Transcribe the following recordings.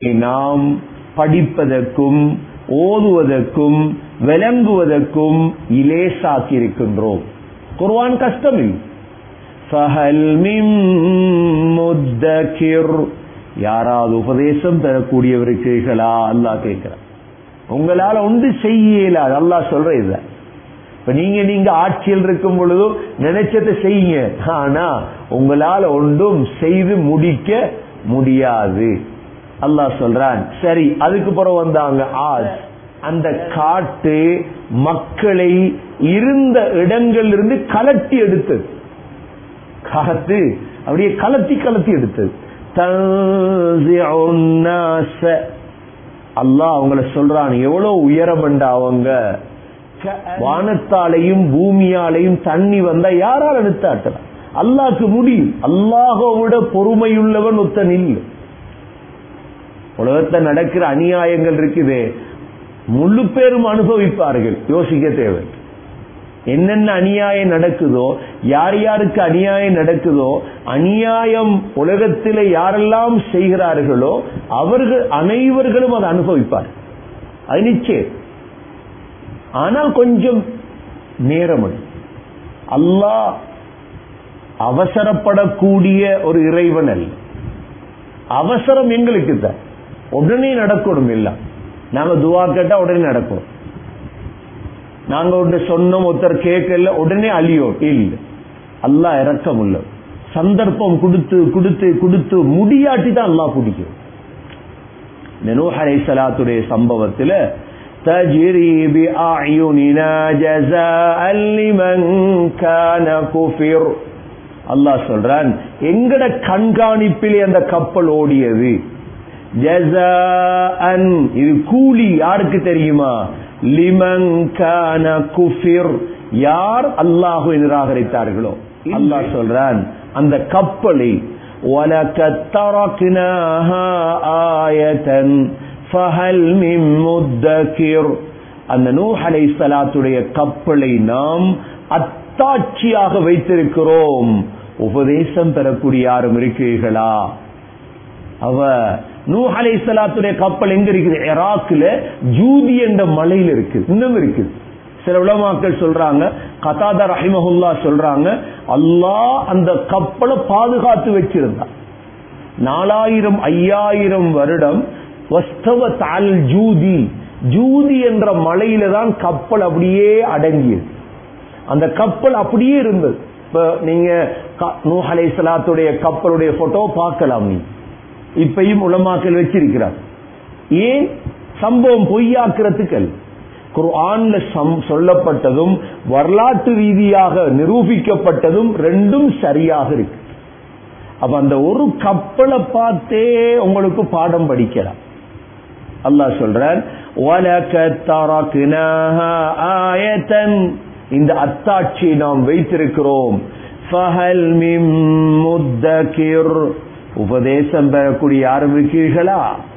நாம் படிப்பதற்கும் ஓதுவதற்கும் விளங்குவதற்கும் இலேசாக்கி இருக்கின்றோம் குர்ஆன் கஷ்டம் இல்லை ஃபஹல் மின் முத்தகிர் யாராவது உபதேசம் பெறக்கூடியவருக்கீர்களா அல்லாஹ் கேட்கிறார் உங்களால ஒன்று செய்யலாது அல்லாஹ் சொல்ற இத இப்ப நீங்க நீங்க ஆட்சியில் இருக்கும் பொழுது நினைச்சதை செய்யுங்க ஆனா உங்களால ஒன்றும் செய்து முடிக்க முடியாது அல்லாஹ் சொல்றான் சரி அதுக்கு பிறகு வந்தாங்க ஆஸ் அந்த காட்டு மக்களை இருந்த இடங்களிலிருந்து கலட்டி எடுத்தது காத்து அப்படியே கலத்தி கலத்தி எடுத்தது தன்சிஉன் நாஸ. அல்லாஹ் அவங்கள சொல்றான் எவ்வளவு உயரம் அவங்க வானத்தாலையும் பூமியாலையும் தண்ணி வந்தா யாரால் எடுத்தாட்டலாம் அல்லாஹ்க்கு முடியும் அல்லாஹை விட பொறுமையுள்ளவன் ஒத்தன் இல்லை உலகத்துல நடக்கிற அநியாயங்கள் இருக்குது முழு பேரும் அனுபவிப்பார்கள் யோசிக்க தேவை என்னென்ன அநியாயம் நடக்குதோ யார் யாருக்கு அநியாயம் நடக்குதோ அநியாயம் உலகத்தில் யாரெல்லாம் செய்கிறார்களோ அவர்கள் அனைவர்களும் அதை அனுபவிப்பார் அது நிச்சயம் ஆனால் கொஞ்சம் நேரம் எடுக்கும். அல்லாஹ் அவசரப்படக்கூடிய ஒரு இறைவன் அல்ல அவசரம் எங்களுக்கு தான் உடனே நடக்கணும் எல்லாம் நாங்க துவா கேட்டா உடனே நடக்கும் நாங்க ஒன்று சொன்னோம் ஒருத்தர் கேட்கல உடனே அழியோம் இல்ல அல்லாஹ் இறக்கம் உள்ள சந்தர்ப்பம் கொடுத்து கொடுத்து கொடுத்து முடியாட்டி தான் அல்லாஹ் பிடிக்கும் இந்த நூஹ் அலைஹிஸ்ஸலாத்துடைய சம்பவத்துல تجري بأعيننا جزاء لمن كان كفر அல்லாஹ் சொல்றான் எங்கட கண்காணிப்பிலே அந்த கப்பல் ஓடியது ஜஸாஅன் இது கூலி யாருக்கு தெரியுமா லிமன் கான குஃபிர் யார் அல்லாஹ்வை நிராகரித்தார்களோ அல்லாஹ் சொல்றான் அந்த கப்பலை وَلَقَدْ تَرَكْنَاهَا آيَةً فَهَلْ مِن مُدَّكِرٍ அந்த நூஹ் அலைஹிஸ்ஸலாத்துடைய கப்பலை நாம் அத்தாட்சியாக வைத்திருக்கிறோம் உபதேசம் பெறக்கூடிய யாரும் இருக்கிறீர்களா அவ நூஹ் அலைஹிஸ்ஸலாத்துடைய கப்பல் எங்க இருக்குது இராக்ல ஜூதி என்ற மலையில இருக்கு இன்னும் இருக்குது சில உலமாக்கள் சொல்றாங்க கதாதா ரஹிமஹுல்லா சொல்றாங்க அல்லாஹ் அந்த கப்பலை பாதுகாத்து வச்சிருந்தான் நாலாயிரம் ஐயாயிரம் வருடம் வஸ்தவ தால் ஜூதி ஜூதி என்ற மலையில தான் கப்பல் அப்படியே அடங்கியது அந்த கப்பல் அப்படியே இருந்தது இப்ப நீங்க க- நூஹ் அலைஹிஸ்ஸலாத்துடைய கப்பலுடைய போட்டோ பார்க்கலாம் நீ இப்பயும் உலமாக்கள் வச்சிருக்கிறார் ஏன் சம்பவம் பொய்யாக்குறதுக்கு அல்ல குர்ஆன்ல சம் சொல்லப்பட்டதும் வரலாற்று ரீதியாக நிரூபிக்கப்பட்டதும் ரெண்டும் சரியாக இருக்கு அப்ப அந்த ஒரு கப்பலை பார்த்தே உங்களுக்கு பாடம் படிக்கலாம் அல்லாஹ் சொல்றான் "வலகத் தரக்னாஹா ஆயத்தன்." இந்த அத்தாட்சியை நாம் வைத்திருக்கிறோம் ஃபஹல் மின் முத்தகிர். உபதேசம் பெறக்கூடிய யாரும் இருக்கீர்களா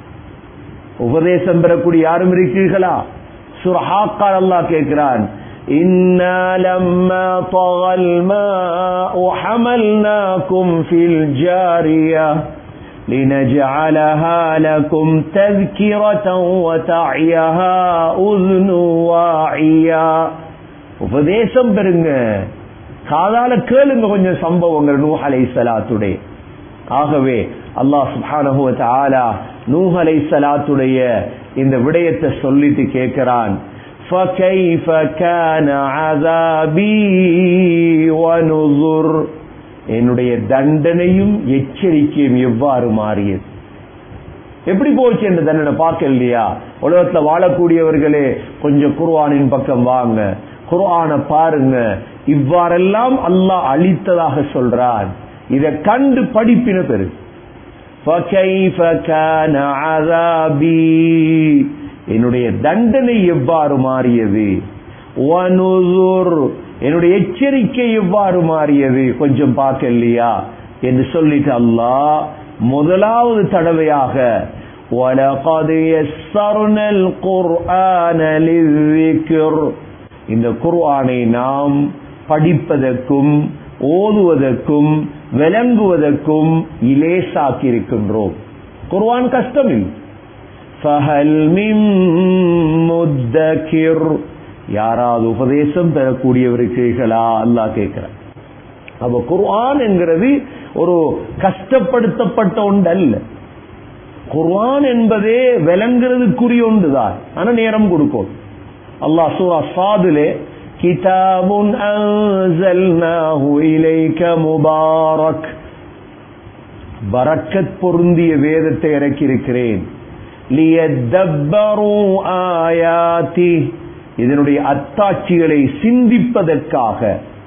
உபதேசம் பெறக்கூடிய யாரும் இருக்கீர்களா சுரஹாக்கால் அல்லாஹ் கேட்கிறான் إنا لما طغى الماء حملناكم في الجارية لنجعلها لكم تذكرة وتعيها أذن واعية உபதேசம் பெறுங்க காதால கேளுங்க கொஞ்சம் சம்பவங்கள் நூஹ் அலைஹிஸ்ஸலாத்துடைய ஆகவே அல்லாஹ் சுப்ஹானஹு வ தஆலா நூஹ் அலைஹிஸ்ஸலாத்துடைய இந்த விடயத்தை சொல்லிட்டு கேட்கிறான் فَكَيْفَ كَانَ عَذَابِي وَنُذُرْ என்னுடைய தண்டனையும் எச்சரிக்கையும் எவ்வாறு மாறியது எப்படி போச்சு என்ற தண்டனை பார்க்க இல்லையா உலகத்துல வாழக்கூடியவர்களே கொஞ்சம் குர்ஆனின் பக்கம் வாங்க குர்ஆனை பாருங்க இவ்வாறெல்லாம் அல்லாஹ் அளித்ததாக சொல்றான் இதை கண்டு படிப்பின பெரு فَكَيْفَ كَانَ عَذَابِي என்னுடைய தண்டனை எவ்வாறு மாறியது وَنُذُرْ என்னுடைய எச்சரிக்கை எவ்வாறு மாறியது கொஞ்சம் பார்க்க இல்லையா என்று சொல்லிட்டு அல்லாஹ் முதலாவது தடவையாக وَلَقَدْ يَسَّرْنَا الْقُرْآنَ لِلذِّكْرِ இந்த குர்ஆனை நாம் படிப்பதற்கும் ஓதுவதற்கும் விளங்குவதற்கும் இலேசாக்கி இருக்கின்றோம் குர்ஆன் கஷ்டம் இல்லை ஃபஹல் மின் முத்தகிர் யாராவது உபதேசம் பெறக்கூடியவர்களா அல்லாஹ் கேட்கிறார் அப்ப குர்ஆன் என்கிறது ஒரு கஷ்டப்படுத்தப்பட்ட ஒன்று அல்ல குர்ஆன் என்பதே விளங்குறதுக்குரிய ஒன்றுதான் ஆனா நேரம் கொடுக்கும் அல்லாஹ் சூரா சாதுலே கிதாபுன் அன்சல்னாஹு இலைக முபாரக் பரக்கத் பொருந்திய வேதத்தை இறக்கியிருக்கிறேன் லியத்தப்பரு ஆயாதி இதனுடைய அத்தாட்சிகளை சிந்திப்பதற்காக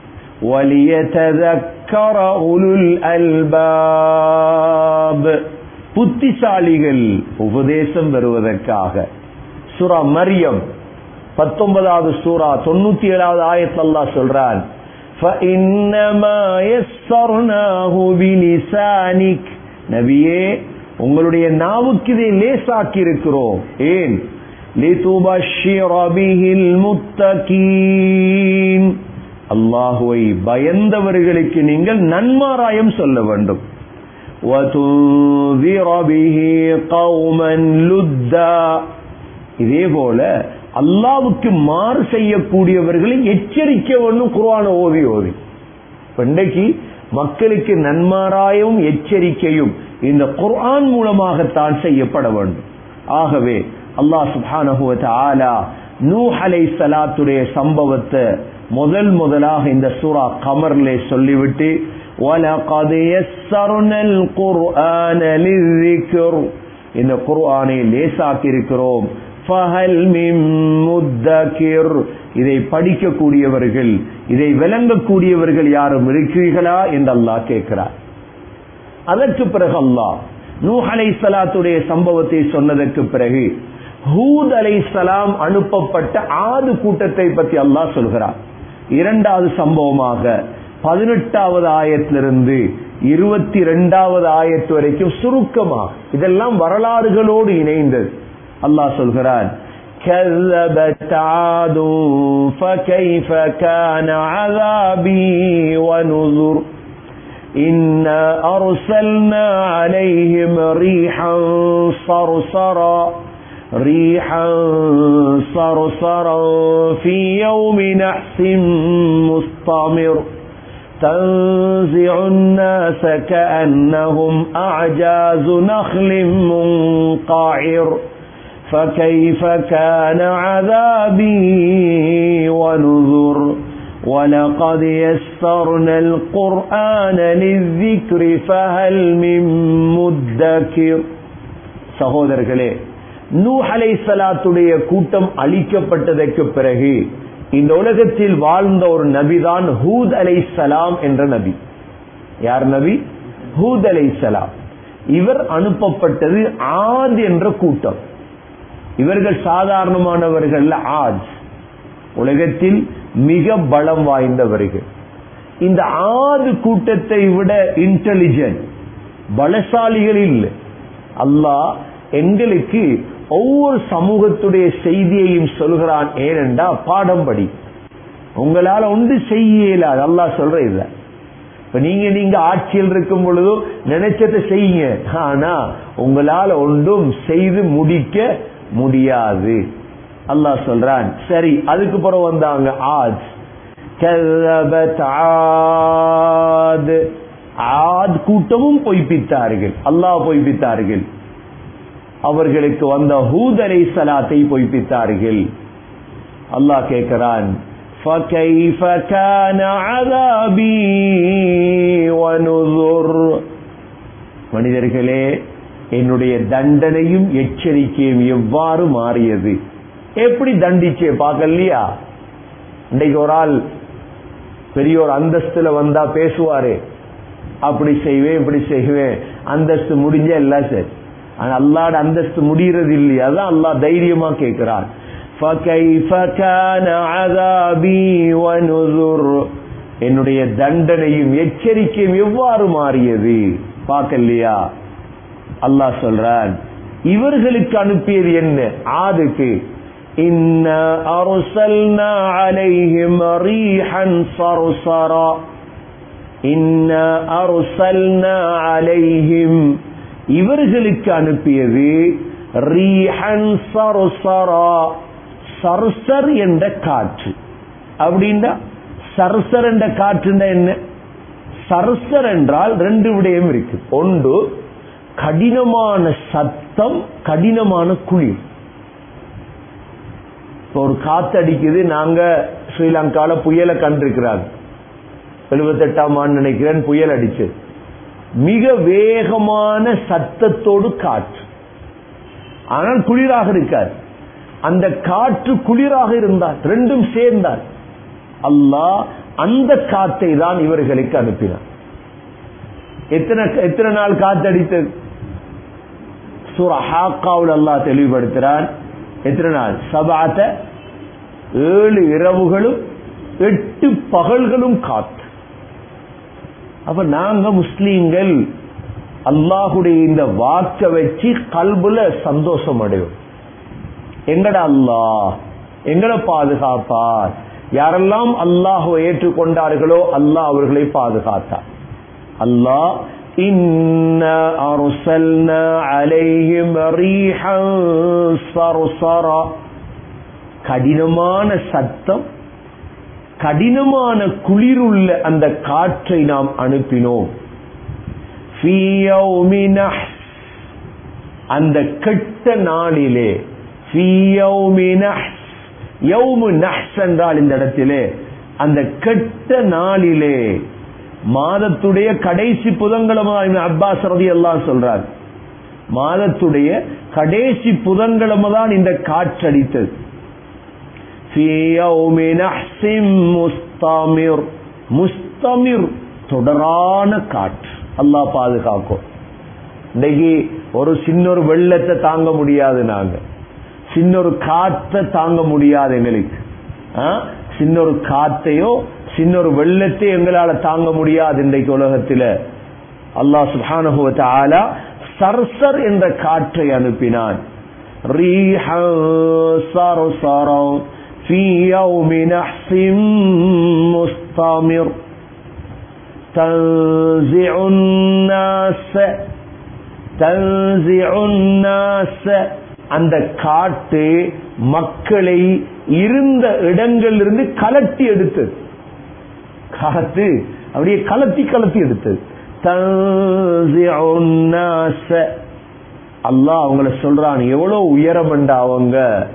وَلِيَتَذَكَّرَ أُولُو الْأَلْبَابِ புத்திசாலிகள் உபதேசம் பெறுவதற்காக சூரா மரியம் பத்தொன்பதாவது சூரா தொண்ணூத்தி ஏழாவது ஆயத்தில் அல்லாஹ் சொல்றான் فَإِنَّمَا يَسَّرْنَاهُ بِلِسَانِكَ நபியே உங்களுடைய நாவுக்கு இதை லேசாக்கி இருக்கிறோம் ஏன் لِتُبَشِّرَ بِهِ الْمُتَّقِينَ அல்லாஹுவை பயந்தவர்களுக்கு நீங்கள் நன்மாராயம் சொல்ல வேண்டும் وَتُنذِرَ بِهِ قَوْمًا لُدًّا இதே போல அல்லாவுக்கு மாறு செய்யக்கூடியவர்களை எச்சரிக்க வேண்டும் குர்ஆன ஓதி ஓதி இன்றைக்கு மக்களுக்கு நன்மாராயமும் எச்சரிக்கையும் இந்த குர்ஆன் மூலமாகத்தான் செய்யப்பட வேண்டும் ஆகவே அல்லாஹ் சுப்ஹானஹு வ தஆலா நூஹ் அலைஹிஸ்ஸலாத்துடைய சம்பவத்தை முதல் முதலாக இந்த சூரா கமர்லே சொல்லிவிட்டு وَلَقَدْ يَسَّرْنَا الْقُرْآنَ لِلذِّكْرِ இந்த குர்ஆனை லேசாக்கி இருக்கிறோம் فَهَلْ مِن مُدَّكِرٍ இதை படிக்கக்கூடியவர்கள் இதை விளங்கக்கூடியவர்கள் யாரும் இருக்கிறீர்களா என்று அல்லாஹ் கேட்கிறார் அதற்கு பிறகு அல்லாஹ் நூஹ் அலைஹிஸ்ஸலாத்துடைய சம்பவத்தை சொன்னதற்கு பிறகு ஹூத் அலைஹிஸ்ஸலாம் அனுப்பப்பட்ட ஆது கூட்டத்தை பற்றி அல்லாஹ் சொல்கிறார் இரண்டாவது சம்பவமாக பதினெட்டாவது ஆயத்திலிருந்து இருபத்தி இரண்டாவது ஆயத்து வரைக்கும் சுருக்கமாக இதெல்லாம் வரலாறுகளோடு இணைந்தது அல்லாஹ் சொல்கிறான் كذبت عاد فكيف كان عذابي ونذر إنا أرسلنا عليهم ريحا صرصرا ريحا صرصرا في يوم نحس مستمر تنزع الناس كأنهم أعجاز نخل منقعر فكيف كان عذابي ونذر ولقد يسرنا القرآن للذكر فهل من مدكر சகோதரர்களே நூஹ் அலைஹிஸ்ஸலாத்துடைய கூட்டம் அழிக்கப்பட்டதற்கு பிறகு இந்த உலகத்தில் வாழ்ந்த ஒரு நபிதான் ஹூத் அலைஹிஸ்ஸலாம் என்ற நபி யார் நபி ஹூத் அலைஹிஸ்ஸலாம் இவர் அனுப்பப்பட்டது ஆத் என்ற கூட்டம் இவர்கள் சாதாரணமானவர்கள் ஆஜ் உலகத்தில் மிக பலம் வாய்ந்தவர்கள் இந்த ஆது கூட்டத்தை விட இன்டெலிஜென்ட் பலசாலிகள் இல்லை அல்லாஹ் எங்களுக்கு ஒவ்வொரு சமூகத்துடைய செய்தியையும் சொல்கிறான் ஏனென்றா பாடம் படி உங்களால ஒன்று செய்ய இயலாது அல்லாஹ் சொல்ற இல்ல இப்ப நீங்க நீங்க ஆட்சியில் இருக்கும் பொழுதோ நினைச்சதை செய்யுங்க ஆனா உங்களால ஒன்றும் செய்து முடிக்க முடியாது அல்லாஹ் சொல்றான் சரி அதுக்கு பிறகு வந்தாங்க ஆஜ் கல்லபத் ஆத் ஆத் கூட்டமும் பொய்ப்பித்தார்கள் அல்லாஹ் பொய்ப்பித்தார்கள் அவர்களுக்கு வந்த ஹூத் அலை சலாத்தை பொய்ப்பித்தார்கள் அல்லாஹ் கேட்கிறான் فَكَيْفَ كَانَ عَذَابِي وَنُذُرُ மனிதர்களே என்னுடைய தண்டனையும் எச்சரிக்கையும் எவ்வாறு மாறியது எப்படி தண்டிச்சே பார்க்கலையா இன்றைக்கு ஒரு ஆள் பெரிய ஒரு அந்தஸ்துல வந்தா பேசுவாரு அப்படி செய்வேன் இப்படி செய்வேன் அந்தஸ்து முடிஞ்ச எல்லாம் சரி ஆனா அல்லாட அந்தஸ்து முடிகிறது இல்லையா அதான் அல்லாஹ் தைரியமா கேட்கிறான் فَكَيْفَ كَانَ عَذَابِي وَنُذُرُ என்னுடைய தண்டனையும் எச்சரிக்கையும் எவ்வாறு மாறியது பார்க்கலையா அல்லாஹ் சொல்றான் இவர்களுக்கு அனுப்பியது என்ன ஆதுக்கு இன்ன அருசல்னா அலைஹிம் ரீஹன் சருசரா இன்ன அருசல்னா அலைஹிம் இவர்களுக்கு அனுப்பியது ரீஹன் சருசரா சர்சர் என்ற காற்று அப்படின்னா சர்சர் என்ற காற்றுன்னா என்ன சர்சர் என்றால் ரெண்டு விடயம் இருக்கு ஒன்று கடினமான சத்தம் கடினமான குளிர் இப்போ ஒரு காத்து அடிக்குது நாங்க ஸ்ரீலங்கால புயலை கண்டிருக்கிறாங்க எழுபத்தெட்டாம் ஆண்டு நினைக்கிறேன் புயல் அடிச்சு மிக வேகமான சத்தத்தோடு காற்று ஆனால் குளிராக இருக்காது அந்த காற்று குளிராக இருந்தால் ரெண்டும் சேர்ந்தால் அல்லாஹ் அந்த காத்தை தான் இவர்களுக்கு அனுப்பினார் எத்தனை எத்தனை நாள் காத்தடித்தது சூரா ஹாக்காவில் அல்லாஹ் தெளிவுபடுத்துறான் எத்தனை நாள் சபாத்த ஏழு இரவுகளும் எட்டு பகல்களும் காத்து அப்ப நாங்க முஸ்லீம்கள் அல்லாஹுடைய இந்த வாக்க வச்சு கல்புல சந்தோஷம் அடையும் எங்கட அல்லாஹ் எங்கட பாதுகாப்பார் யாரெல்லாம் அல்லாஹுவை ஏற்றுக்கொண்டார்களோ அல்லாஹ் அவர்களை பாதுகாத்தார் அல்லாஹ் إنا أرسلنا عليهم ريحا صرصرا கடினமான சத்தம் கடினமான குளிருள்ள அந்த காற்றை நாம் அனுப்பினோம் في يوم نحس அந்த கெட்ட நாளிலே في يوم نحس يوم نحس என்றால் இந்த இடத்திலே அந்த கெட்ட நாளிலே மாதத்துடைய கடைசி புதன்கிழமை அப்பாஸ் ரதி எல்லாம் சொல்றார் மாதத்துடைய கடைசி புதன்கிழமை தான் இந்த காற்றடித்தது முஸ்தமிர் முஸ்தமிர் தொடரான காற்று அல்லா பாதுகாக்கும் இன்னைக்கு ஒரு சின்ன ஒரு வெள்ளத்தை தாங்க முடியாது நாங்க சின்ன ஒரு காற்றை தாங்க முடியாது எங்களுக்கு சின்ன ஒரு காத்தையோ சின்ன ஒரு வெள்ளத்தை எங்களால தாங்க முடியாது இன்றைக்கு உலகத்தில் அல்லாஹ் சுபானுவத்த ஆலா சர்சர் என்ற காற்றை அனுப்பினான் في يوم نحس مستمر تنزع الناس تنزع الناس அந்த காட்டு மக்களை இருந்த இடங்களிலிருந்து கலட்டி எடுத்தது காத்து அப்படியே கலத்தி கலத்தி எடுத்தது அல்லாஹ் அவங்கள சொல்றான் எவ்வளவு உயரம் அவங்க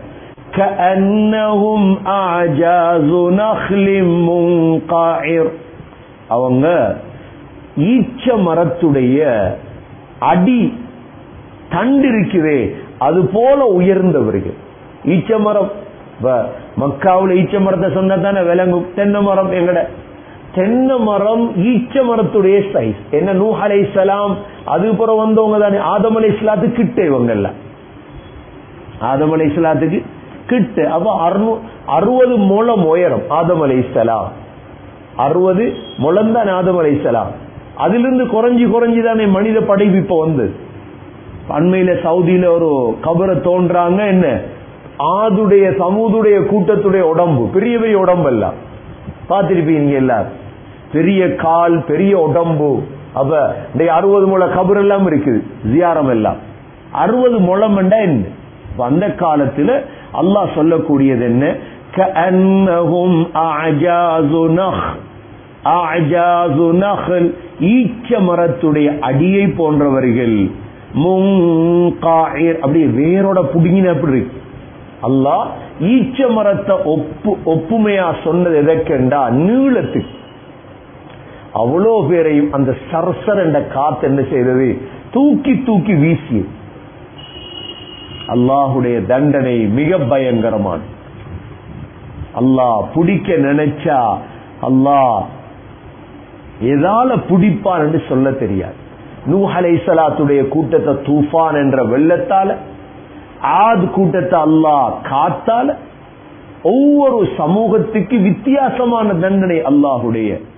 அவங்க ஈச்ச மரத்துடைய அடி தண்டு இருக்குதே அது போல உயர்ந்தவர்கள் ஈச்ச மரம் மக்காவுல ஈச்ச மரத்தை சொன்னா தானே விளங்கும் தென்னை மரம் எங்கட தென்னை மரம் ஈச்ச மரத்துடைய சைஸ் என்ன நூ அலை சலாம் அதுக்கப்புறம் வந்தவங்க தானே ஆதம் அலை இஸ்லாத்துக்கு கிட்ட இவங்க எல்லாம் ஆதம் அலை இஸ்லாத்துக்கு கிட்ட அப்ப அறுபது முழம் உயரம் ஆதம் அலை சலாம் அறுபது முழம் தான் ஆதம் அலை சலாம் அதிலிருந்து குறைஞ்சி குறைஞ்சி தானே மனித படைப்பு இப்ப வந்து அண்மையில சவுதியில ஒரு கபரை தோன்றாங்க என்ன ஆதுடைய சமூதுடைய கூட்டத்துடைய உடம்பு பெரிய பெரிய உடம்பு எல்லாம் பார்த்திருப்பீங்க எல்லாரும் பெரிய கால் பெரிய உடம்பு அப்ப இந்த அறுபது முளை கபர் எல்லாம் இருக்குது ஜியாரம் எல்லாம் அறுபது முளம் என்ன அந்த காலத்துல அல்லாஹ் சொல்லக்கூடியது என்ன ஈச்ச மரத்துடைய அடியை போன்றவர்கள் அப்படியே வேரோட புடுங்கின அப்படி இருக்கு அல்லாஹ் ஈச்ச மரத்தை ஒப்பு ஒப்புமையா சொன்னது எதற்கெண்டா நீளத்துக்கு அவ்வளோ பேரையும் அந்த சரசர் என்ற காத்து என்ன செய்தது தூக்கி தூக்கி வீசி அல்லாஹுடைய தண்டனை மிக பயங்கரமான அல்லாஹ் பிடிக்க நினைச்சா அல்லாஹ் எதால பிடிப்பான் என்று சொல்ல தெரியாது நூஹலை சலாத்துடைய கூட்டத்தை தூஃபான் என்ற வெள்ளத்தால ஆத் கூட்டத்தை அல்லாஹ் காத்தால ஒவ்வொரு சமூகத்துக்கு வித்தியாசமான தண்டனை அல்லாஹுடைய